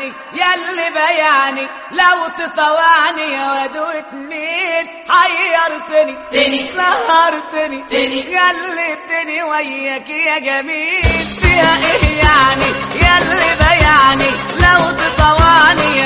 بيعني ياللي بيعني لو تطوعني يا واد وتميل حيرتني تاني. سهرتني تاني. قلبتني وياك يا جميل فيها ايه يعني ياللي بيعني لو تطوعني